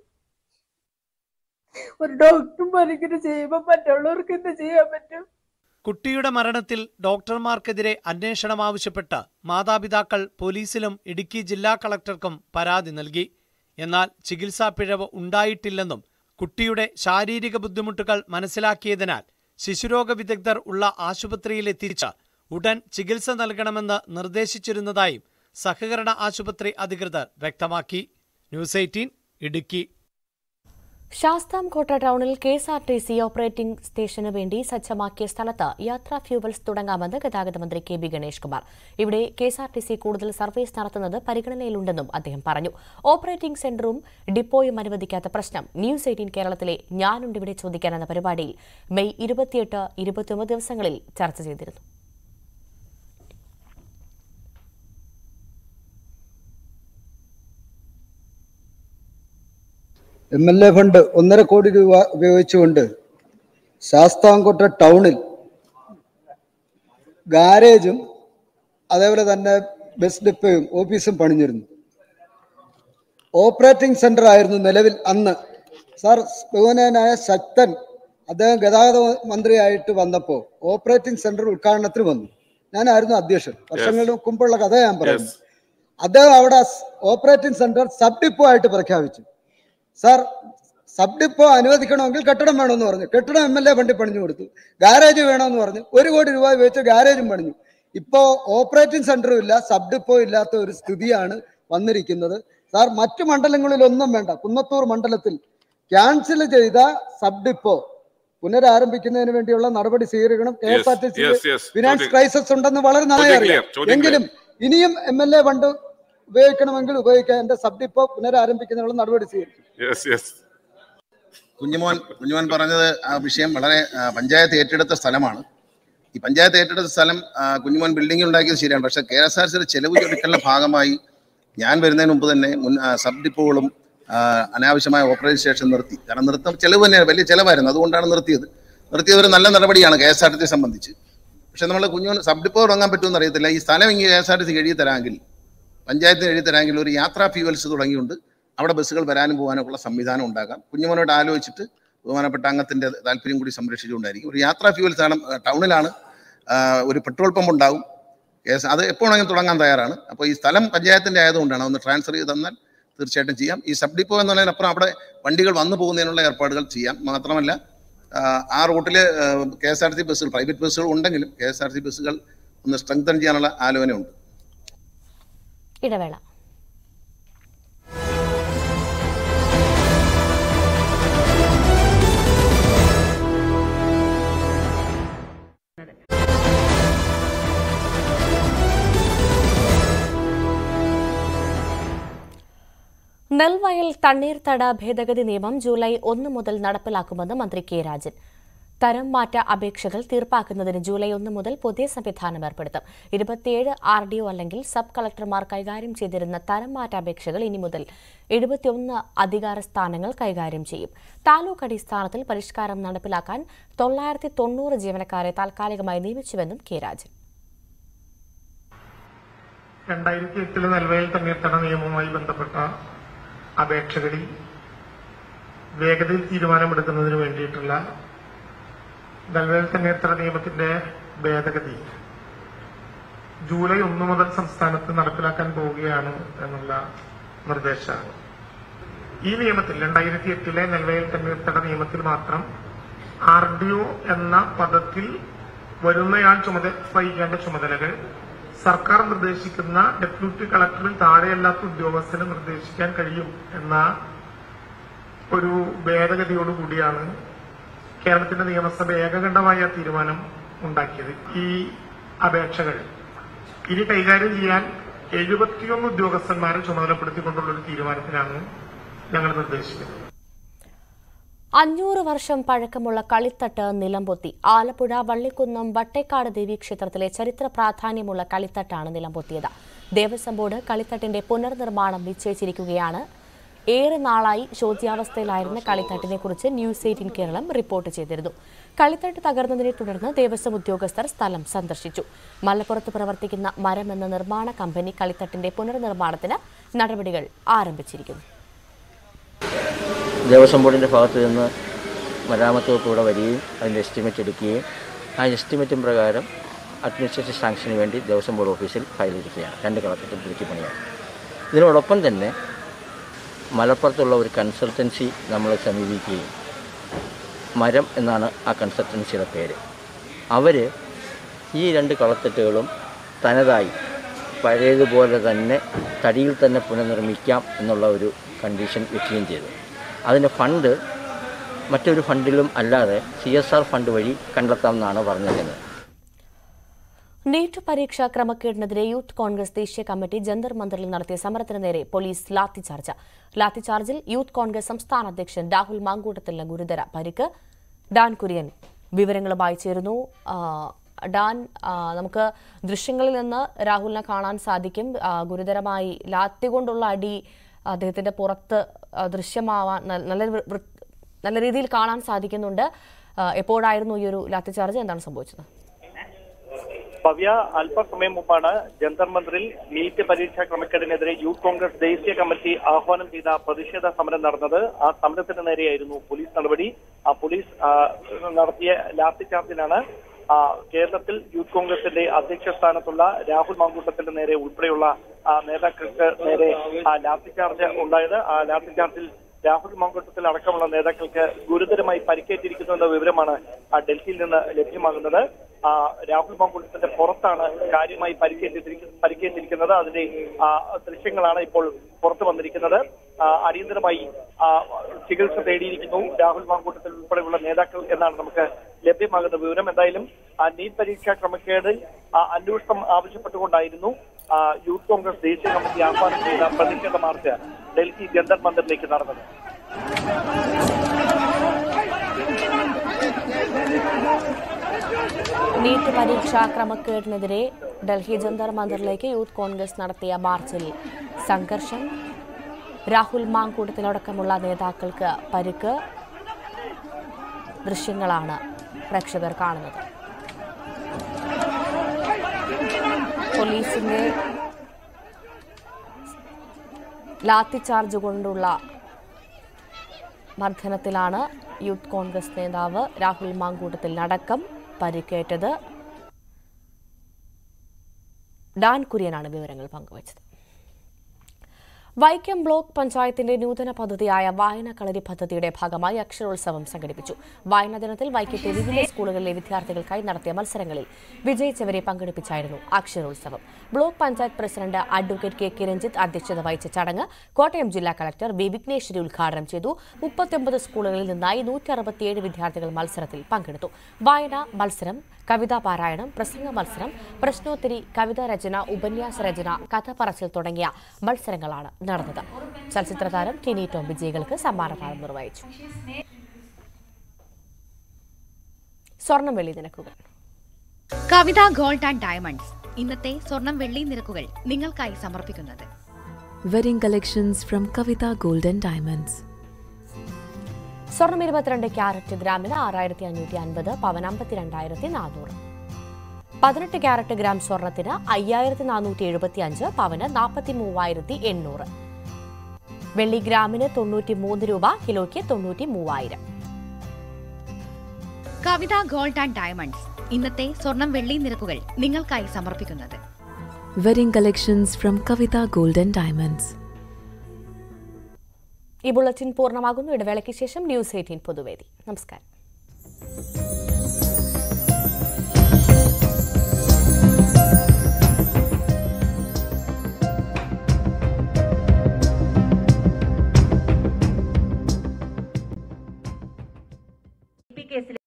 ഒരു ഡോക്ടറും പണിക്കിട്ട് ചെയ്യുമ്പോൾ മറ്റുള്ളവർക്ക് എന്ത് ചെയ്യാൻ പറ്റും കുട്ടിയുടെ മരണത്തിൽ ഡോക്ടർമാർക്കെതിരെ അന്വേഷണം ആവശ്യപ്പെട്ട് മാതാപിതാക്കൾ പോലീസിലും ഇടുക്കി ജില്ലാ കളക്ടർക്കും പരാതി നൽകി എന്നാൽ ചികിത്സാ പിഴവ് ഉണ്ടായിട്ടില്ലെന്നും കുട്ടിയുടെ ശാരീരിക ബുദ്ധിമുട്ടുകൾ മനസ്സിലാക്കിയതിനാൽ ശിശുരോഗ വിദഗ്ധർ ഉള്ള ആശുപത്രിയിൽ എത്തിച്ച് ഉടൻ ചികിത്സ നൽകണമെന്ന് നിർദ്ദേശിച്ചിരുന്നതായും സഹകരണ ആശുപത്രി അധികൃതർ വ്യക്തമാക്കി ന്യൂസ് എയ്റ്റീൻ ഇടുക്കി ശാസ്താംകോട്ട ടൗണിൽ K S R T C operating സ്റ്റേഷന് വേണ്ടി സജ്ജമാക്കിയ സ്ഥലത്ത് യാത്രാ ഫ്യൂവൽസ് തുടങ്ങാമെന്ന് ഗതാഗത മന്ത്രി കെ ബി ഗണേഷ് കുമാർ ഇവിടെ K S R T C കൂടുതൽ സർവീസ് നടത്തുന്നത് പരിഗണനയിലുണ്ടെന്നും അദ്ദേഹം പറഞ്ഞു ഓപ്പറേറ്റിംഗ് സെന്ററും ഡിപ്പോയും അനുവദിക്കാത്ത പ്രശ്നം ന്യൂസ് എയ്റ്റീൻ കേരളത്തിലെ ഞാനുണ്ടിവിടെ ചോദിക്കാൻ എന്ന പരിപാടിയിൽ മെയ് ഇരുപത്തിയെട്ട് ഇരുപത്തിയൊമ്പത് ദിവസങ്ങളിൽ ചർച്ച ചെയ്തിരുന്നു എം എൽ എ ഫണ്ട് ഒന്നര കോടി രൂപ ഉപയോഗിച്ചുകൊണ്ട് ശാസ്താംകോട്ട ടൗണിൽ ഗാരേജും അതേപോലെ തന്നെ ബസ് ഡിപ്പോയും ഓഫീസും പണിഞ്ഞിരുന്നു ഓപ്പറേറ്റിംഗ് സെന്റർ ആയിരുന്നു നിലവിൽ അന്ന് സാർ ബഹുമാനായ ശക്തൻ അദ്ദേഹം ഗതാഗത മന്ത്രിയായിട്ട് വന്നപ്പോൾ ഓപ്പറേറ്റിംഗ് സെന്റർ ഉദ്ഘാടനത്തിന് വന്നു ഞാനായിരുന്നു അധ്യക്ഷൻ വർഷങ്ങൾക്ക് മുമ്പുള്ള കഥ ഞാൻ പറയുന്നു അദ്ദേഹം അവിടെ ഓപ്പറേറ്റിംഗ് സെന്റർ സബ് ഡിപ്പോ ആയിട്ട് പ്രഖ്യാപിച്ചു സാർ സബ് ഡിപ്പോ അനുവദിക്കണമെങ്കിൽ കെട്ടിടം വേണമെന്ന് പറഞ്ഞു കെട്ടിടം എം എൽ എ ഫണ്ടിൽ പണിഞ്ഞു കൊടുത്തു ഗാരേജ് വേണമെന്ന് പറഞ്ഞു ഒരു കോടി രൂപ ഉപയോഗിച്ച് ഗാരേജും പണിഞ്ഞു ഇപ്പോ ഓപ്പറേറ്റിംഗ് സെന്ററും ഇല്ല സബ് ഡിപ്പോ ഇല്ലാത്ത ഒരു സ്ഥിതിയാണ് വന്നിരിക്കുന്നത് സാർ മറ്റു മണ്ഡലങ്ങളിൽ ഒന്നും വേണ്ട കുന്നത്തൂർ മണ്ഡലത്തിൽ ക്യാൻസൽ ചെയ്ത സബ് ഡിപ്പോ പുനരാരംഭിക്കുന്നതിന് വേണ്ടിയുള്ള നടപടി സ്വീകരിക്കണം K S R T C yes, yes. Finance ചോദ്യം- ക്രൈസിസ് ഉണ്ടെന്ന് വളരെ നന്നായി ചോദ്യം അറിയാം clear, ചോദ്യം എങ്കിലും ഇനിയും എം എൽ എ ഫണ്ട് ഉപയോഗിക്കണമെങ്കിൽ ഉപയോഗിക്കാം എന്റെ സബ് ഡിപ്പോ പുനരാരംഭിക്കുന്നതിനുള്ള നടപടി സ്വീകരിക്കും യെസ് യെസ് കുഞ്ഞുമോൻ കുഞ്ഞുമോൻ പറഞ്ഞത് ആ വിഷയം വളരെ ആ, പഞ്ചായത്ത് ഏറ്റെടുത്ത സ്ഥലമാണ് ഈ പഞ്ചായത്ത് ഏറ്റെടുത്ത സ്ഥലം ആ, കുഞ്ഞുമോൻ ബിൽഡിംഗ് ഉണ്ടാക്കിയത് ശരിയാണ് പക്ഷേ കെ എസ് ആർ സിയുടെ ചെലവ് ചുരുക്കലിന്റെ ഭാഗമായി ഞാൻ വരുന്നതിന് മുമ്പ് തന്നെ മുൻ ആ, സബ് ഡിപ്പോകളും ആ, അനാവശ്യമായ ഓപ്പറേഷൻ സ്റ്റേഷൻ നിർത്തി കാരണം നിർത്തം ചെലവ് തന്നെയാണ് വലിയ ചെലവായിരുന്നു അതുകൊണ്ടാണ് നിർത്തിയത് നിർത്തിയത് ഒരു നല്ല നടപടിയാണ് K S R T C സംബന്ധിച്ച് പക്ഷെ നമ്മൾ കുഞ്ഞുമോൻ സബ് ഡിപ്പോ തുടങ്ങാൻ പറ്റുമെന്ന് അറിയത്തില്ല ഈ സ്ഥലം ഇങ്ങനെ K S R T C എഴുതി തരാമെങ്കിൽ പഞ്ചായത്തിന് എഴുതി തരാമെങ്കിൽ ഒരു യാത്രാ ഫ്യൂവൽസ് തുടങ്ങിയുണ്ട് അവിടെ ബസ്സുകൾ വരാനും പോകാനും ഉള്ള സംവിധാനം ഉണ്ടാകാം കുഞ്ഞുമോനോട് ആലോചിച്ചിട്ട് ബഹുമാനപ്പെട്ട അംഗത്തിന്റെ താല്പര്യം കൂടി സംരക്ഷിച്ചുകൊണ്ടായിരിക്കും ഒരു യാത്രാ ഫ്യൂവൽസ് ആണ് ടൗണിലാണ് ആ, ഒരു പെട്രോൾ പമ്പ് ഉണ്ടാവും കേസ് അത് എപ്പോൾ വേണമെങ്കിലും തുടങ്ങാൻ തയ്യാറാണ് അപ്പോൾ ഈ സ്ഥലം പഞ്ചായത്തിന്റെ ആയതുകൊണ്ടാണ് ഒന്ന് ട്രാൻസ്ഫർ ചെയ്ത് തന്നാൽ തീർച്ചയായിട്ടും ചെയ്യാം ഈ സബ് ഡിപ്പോ എന്നുള്ളതിനപ്പുറം അവിടെ വണ്ടികൾ വന്നു പോകുന്നതിനുള്ള ഏർപ്പാടുകൾ ചെയ്യാം മാത്രമല്ല ആ, ആ റൂട്ടിൽ കെ എസ് ആർ ടി ബസ്സുകൾ പ്രൈവറ്റ് ബസ്സുകൾ ഉണ്ടെങ്കിലും കെ എസ് ആർ ടി ബസ്സുകൾ ഒന്ന് സ്ട്രെങ്തൻ ചെയ്യാനുള്ള ആലോചനയുണ്ട് ഇടവേള നെൽവയൽ തണ്ണീർത്തട ഭേദഗതി നിയമം ജൂലൈ ഒന്ന് മുതൽ നടപ്പിലാക്കുമെന്ന് മന്ത്രി കെ രാജൻ തരം മാറ്റ അപേക്ഷകൾ തീർപ്പാക്കുന്നതിന് ജൂലൈ ഒന്ന് മുതൽ പുതിയ സംവിധാനം ഏർപ്പെടുത്തും ഇരുപത്തിയേഴ് ആർ ഡി ഒ അല്ലെങ്കിൽ സബ് കളക്ടർമാർ കൈകാര്യം ചെയ്തിരുന്ന തരം മാറ്റ അപേക്ഷകൾ ഇനി മുതൽ എഴുപത്തിയൊന്ന് അധികാര സ്ഥാനങ്ങൾ കൈകാര്യം ചെയ്യും താലൂക്ക് അടിസ്ഥാനത്തിൽ പരിഷ്കാരം നടപ്പിലാക്കാൻ തൊള്ളായിരത്തി തൊണ്ണൂറ് ജീവനക്കാരെ താൽക്കാലികമായി നിയമിച്ചുവെന്നും കെ രാജൻ രണ്ടായിരത്തി എട്ടിലെ നെൽവയൽ തണ്ണീർത്തട നിയമവുമായി ബന്ധപ്പെട്ട അപേക്ഷകളിൽ വേഗതയിൽ തീരുമാനമെടുക്കുന്നതിന് വേണ്ടിയിട്ടുള്ള നെൽവയൽ തണ്ണീർത്തട നിയമത്തിന്റെ ഭേദഗതി ജൂലൈ ഒന്ന് മുതൽ സംസ്ഥാനത്ത് നടപ്പിലാക്കാൻ പോവുകയാണ് എന്നുള്ള നിർദ്ദേശമാണ് ഈ നിയമത്തിൽ രണ്ടായിരത്തി എട്ടിലെ നെൽവയൽ തണ്ണീർത്തട നിയമത്തിൽ മാത്രം ആർ ഡി ഒ എന്ന പദത്തിൽ വരുന്നയാൾ ചുമതല വഹിക്കേണ്ട ചുമതലകൾ സർക്കാർ നിർദ്ദേശിക്കുന്ന ഡെപ്യൂട്ടി കളക്ടറിൽ താഴെയല്ലാത്ത ഉദ്യോഗസ്ഥന് നിർദ്ദേശിക്കാൻ കഴിയും എന്ന ഒരു ഭേദഗതിയോടുകൂടിയാണ് കേരളത്തിന്റെ നിയമസഭ ഏകകണ്ഠമായ തീരുമാനം ഉണ്ടാക്കിയത് ഈ അപേക്ഷകൾ ഇനി കൈകാര്യം ചെയ്യാൻ എഴുപത്തിയൊന്ന് ഉദ്യോഗസ്ഥന്മാരെ ചുമതലപ്പെടുത്തിക്കൊണ്ടുള്ള ഒരു തീരുമാനത്തിനാണ് ഞങ്ങൾ നിർദ്ദേശിക്കുന്നത് അഞ്ഞൂറ് വർഷം പഴക്കമുള്ള കളിത്തട്ട് നിലംപൊത്തി ആലപ്പുഴ വള്ളിക്കുന്നം വട്ടേക്കാട് ദേവീക്ഷേത്രത്തിലെ ചരിത്ര പ്രാധാന്യമുള്ള കളിത്തട്ടാണ് നിലംപൊത്തിയത് ദേവസ്വം ബോർഡ് കളിത്തട്ടിന്റെ പുനർനിർമ്മാണം നിശ്ചയിച്ചിരിക്കുകയാണ് ഏറെ നാളായി ശോച്യാവസ്ഥയിലായിരുന്ന കളിത്തട്ടിനെ കുറിച്ച് ന്യൂസ് എയ്റ്റീൻ കേരളം റിപ്പോർട്ട് ചെയ്തിരുന്നു കളിത്തട്ട് തകർന്നതിനെ തുടർന്ന് ദേവസ്വം ഉദ്യോഗസ്ഥർ സ്ഥലം സന്ദർശിച്ചു മലപ്പുറത്ത് പ്രവർത്തിക്കുന്ന മരം എന്ന നിർമ്മാണ കമ്പനി കളിത്തട്ടിന്റെ പുനർനിർമ്മാണത്തിന് നടപടികൾ ആരംഭിച്ചിരിക്കുന്നു ദേവസ്വം ബോർഡിൻ്റെ ഭാഗത്ത് നിന്ന് മരാമത്ത് വകുപ്പ് ഇവിടെ വരികയും അതിൻ്റെ എസ്റ്റിമേറ്റ് എടുക്കുകയും ആ എസ്റ്റിമേറ്റും പ്രകാരം അഡ്മിനിസ്ട്രേറ്റീവ് സാങ്ഷന് വേണ്ടി ദേവസ്വം ബോർഡ് ഓഫീസിൽ ഫയൽ ചെയ്തിരിക്കുകയാണ് രണ്ട് കളക്ടറും പുതുക്കി പണിയാണ് ഇതിനോടൊപ്പം തന്നെ മലപ്പുറത്തുള്ള ഒരു കൺസൾട്ടൻസി നമ്മളെ സമീപിക്കുകയും മരം എന്നാണ് ആ കൺസൾട്ടൻസിയുടെ പേര് അവർ ഈ രണ്ട് കളത്തെട്ടുകളും തനതായി പഴയതുപോലെ തന്നെ തടിയിൽ തന്നെ പുനർനിർമ്മിക്കാം എന്നുള്ള ഒരു കണ്ടീഷൻ വെക്കുകയും ചെയ്തു അതിന് ഫണ്ട് മറ്റൊരു ഫണ്ടിലും അല്ലാതെ സി എസ് ആർ ഫണ്ട് വഴി കണ്ടെത്താമെന്നാണ് പറഞ്ഞിരുന്നത് നീറ്റ് പരീക്ഷാ ക്രമക്കേടിനെതിരെ യൂത്ത് കോൺഗ്രസ് ദേശീയ കമ്മിറ്റി ജന്തർ മന്ദറിൽ നടത്തിയ സമരത്തിന് നേരെ പോലീസ് ലാത്തിചാർജ് ലാത്തിചാർജിൽ യൂത്ത് കോൺഗ്രസ് സംസ്ഥാന അധ്യക്ഷൻ രാഹുൽ മാങ്കൂട്ടത്തിന് ഗുരുതര പരിക്ക് ഡാൻ കുര്യൻ വിവരങ്ങളുമായി ചേരുന്നു ആ, ഡാൻ ആ, നമുക്ക് ദൃശ്യങ്ങളിൽ നിന്ന് രാഹുലിനെ കാണാൻ സാധിക്കും ആ, ഗുരുതരമായി ലാത്തി കൊണ്ടുള്ള അടി അദ്ദേഹത്തിന്റെ പുറത്ത് ആ, ദൃശ്യമാവാൻ ന- നല്ല വൃ- വൃ- നല്ല രീതിയിൽ കാണാൻ സാധിക്കുന്നുണ്ട് ആ, എപ്പോഴായിരുന്നു ഈ ഒരു ലാത്തിചാർജ് എന്താണ് സംഭവിച്ചത് ഭവ്യ അല്പസമയം മുമ്പാണ് ജന്തർ മന്ദിറിൽ നീറ്റ് പരീക്ഷാ ക്രമക്കേടിനെതിരെ യൂത്ത് കോൺഗ്രസ് ദേശീയ കമ്മിറ്റി ആഹ്വാനം ചെയ്ത പ്രതിഷേധ സമരം നടന്നത് ആ സമരത്തിന് നേരെയായിരുന്നു പോലീസ് നടപടി ആ പോലീസ് ആ, നടത്തിയ ലാത്തി ചാർജിലാണ് ആ, കേരളത്തിൽ യൂത്ത് കോൺഗ്രസിന്റെ അധ്യക്ഷ സ്ഥാനത്തുള്ള രാഹുൽ മാങ്കൂട്ടത്തിന്റെ നേരെ ഉൾപ്പെടെയുള്ള ആ, നേതാക്കൾക്ക് നേരെ ആ ലാത്തി ചാർജ് ഉണ്ടായത് ആ ലാത്തി ചാർജിൽ രാഹുൽ മാങ്കൂട്ടത്തിൽ അടക്കമുള്ള നേതാക്കൾക്ക് ഗുരുതരമായി പരിക്കേറ്റിരിക്കുന്നു എന്ന വിവരമാണ് ആ, ഡൽഹിയിൽ നിന്ന് ലഭ്യമാകുന്നത് ആ, രാഹുൽ മാങ്കൂട്ടത്തിന്റെ പുറത്താണ് കാര്യമായി പരിക്കേറ്റിരിക്കുന്ന പരിക്കേറ്റിരിക്കുന്നത് അതിന്റെ ആ, ദൃശ്യങ്ങളാണ് ഇപ്പോൾ പുറത്തു വന്നിരിക്കുന്നത് ആ, അടിയന്തരമായി ആ, ചികിത്സ തേടിയിരിക്കുന്നു രാഹുൽ മാങ്കൂട്ടത്തിൽ ഉൾപ്പെടെയുള്ള നേതാക്കൾ എന്നാണ് നമുക്ക് ലഭ്യമാകുന്ന വിവരം എന്തായാലും ആ, നീറ്റ് പരീക്ഷാ ക്രമക്കേടിൽ ആ, അന്വേഷണം ആവശ്യപ്പെട്ടുകൊണ്ടായിരുന്നു ആ, യൂത്ത് കോൺഗ്രസ് ദേശീയ കമ്മിറ്റി ആഹ്വാനം ചെയ്ത പ്രതിഷേധ മാർച്ച് ഡൽഹി ജന്തർ മന്ദിറിലേക്ക് നടന്നത് നീറ്റ് പരീക്ഷാ ക്രമക്കേടിനെതിരെ ഡൽഹി ജന്തർ മന്ദിറിലേക്ക് യൂത്ത് കോൺഗ്രസ് നടത്തിയ മാർച്ചിൽ സംഘർഷം രാഹുൽ മാങ്കൂട്ടത്തിലടക്കമുള്ള നേതാക്കൾക്ക് പരിക്ക് ദൃശ്യങ്ങളാണ് പ്രേക്ഷകർ കാണുന്നത് പോലീസിന്റെ ലാത്തിചാർജ് കൊണ്ടുള്ള മർദ്ദനത്തിലാണ് യൂത്ത് കോൺഗ്രസ് നേതാവ് രാഹുൽ മാങ്കൂട്ടത്തിൽ അടക്കം പരിക്കേറ്റത് ഡാൻ കുര്യനാണ് വിവരങ്ങൾ പങ്കുവച്ചത് വൈക്കം ബ്ലോക്ക് പഞ്ചായത്തിന്റെ നൂതന പദ്ധതിയായ വായന കളരി പദ്ധതിയുടെ ഭാഗമായി അക്ഷരോത്സവം സംഘടിപ്പിച്ചു വായനാ ദിനത്തിൽ വൈക്കത്തെ വിവിധ സ്കൂളുകളിലെ വിദ്യാർത്ഥികൾക്കായി നടത്തിയ മത്സരങ്ങളിൽ വിജയിച്ചവരെ പങ്കെടുപ്പിച്ചായിരുന്നു അക്ഷരോത്സവം block panchayat president advocate K K Ranjith അധ്യക്ഷത വഹിച്ച ചടങ്ങ് കോട്ടയം ജില്ലാ കളക്ടർ ബി വിഘ്നേശ്വരി ഉദ്ഘാടനം ചെയ്തു മുപ്പത്തിയൊമ്പത് സ്കൂളുകളിൽ നിന്നായി നൂറ്റി അറുപത്തിയേഴ് വിദ്യാർത്ഥികൾ മത്സരത്തിൽ പങ്കെടുത്തു വായന മത്സരം കവിതാ പാരായണം പ്രസംഗ മത്സരം പ്രശ്നോത്തരി കവിതാ രചന ഉപന്യാസ രചന കഥ പറച്ചിൽ തുടങ്ങിയ മത്സരങ്ങളാണ് നടന്നത് ചലച്ചിത്ര താരം ടിനി ടോം വിജയികൾക്ക് സമ്മാനദാനം നിർവഹിച്ചു സ്വർണം വെള്ളി നിരക്കുകൾ കവിത ഗോൾഡ് ആൻഡ് ഡയമണ്ട്സ് ഇന്നത്തെ സ്വർണം വെള്ളി നിരക്കുകൾ നിങ്ങൾക്കായി സമർപ്പിക്കുന്നത് Wedding collections from Kavita Gold and Diamonds. സ്വർണം ഇരുപത്തിരണ്ട് ക്യാരറ്റ് ഗ്രാമിന് ആറായിരത്തി അഞ്ഞൂറ്റി അൻപത് പവൻ അമ്പത്തിരണ്ടായിരത്തി നാനൂറ് പതിനെട്ട് ക്യാരറ്റ് ഗ്രാം സ്വർണത്തിന് അയ്യായിരത്തി നാനൂറ്റി എഴുപത്തി അഞ്ച് പവന് നാൽപ്പത്തി മൂവായിരത്തി എണ്ണൂറ് വെള്ളി ഗ്രാമിന് തൊണ്ണൂറ്റി മൂന്ന് രൂപ കിലോയ്ക്ക് തൊണ്ണൂറ്റി മൂവായിരം കവിത ഗോൾഡ് ആൻഡ് ഡയമണ്ട്സ് ഇന്നത്തെ സ്വർണം വെള്ളി നിരക്കുകൾ നിങ്ങൾക്കായി സമർപ്പിക്കുന്നത് Wedding collections from Kavita Gold and Diamonds. ഈ ബുള്ളറ്റിൻ പൂർണ്ണമാകുന്നു ഇടവേളയ്ക്ക് ശേഷം ന്യൂസ് എയ്റ്റീൻ പൊതുവേദി നമസ്കാരം